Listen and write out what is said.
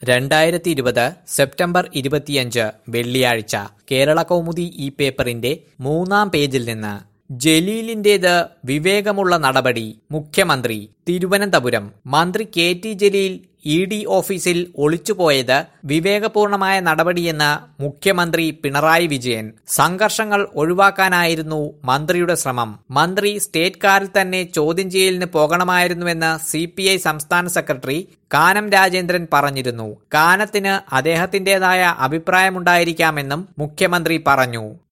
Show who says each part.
Speaker 1: രണ്ടായിരത്തി ഇരുപത് സെപ്റ്റംബർ ഇരുപത്തിയഞ്ച് വെള്ളിയാഴ്ച കേരള കൗമുദി ഈ പേപ്പറിന്റെ മൂന്നാം പേജിൽ നിന്ന് ജലീലിന്റേത് വിവേകമുള്ള നടപടി മുഖ്യമന്ത്രി തിരുവനന്തപുരം മന്ത്രി K T Jaleel E D ഓഫീസിൽ ഒളിച്ചുപോയത് വിവേകപൂർണമായ നടപടിയെന്ന് മുഖ്യമന്ത്രി പിണറായി വിജയൻ സംഘർഷങ്ങൾ ഒഴിവാക്കാനായിരുന്നു മന്ത്രിയുടെ ശ്രമം മന്ത്രി സ്റ്റേറ്റ് കാറിൽ തന്നെ ചോദ്യം ചെയ്യലിന് പോകണമായിരുന്നുവെന്ന് സി പി ഐ സംസ്ഥാന സെക്രട്ടറി കാനം രാജേന്ദ്രൻ പറഞ്ഞിരുന്നു കാനത്തിന് അദ്ദേഹത്തിന്റേതായ അഭിപ്രായമുണ്ടായിരിക്കാമെന്നും മുഖ്യമന്ത്രി പറഞ്ഞു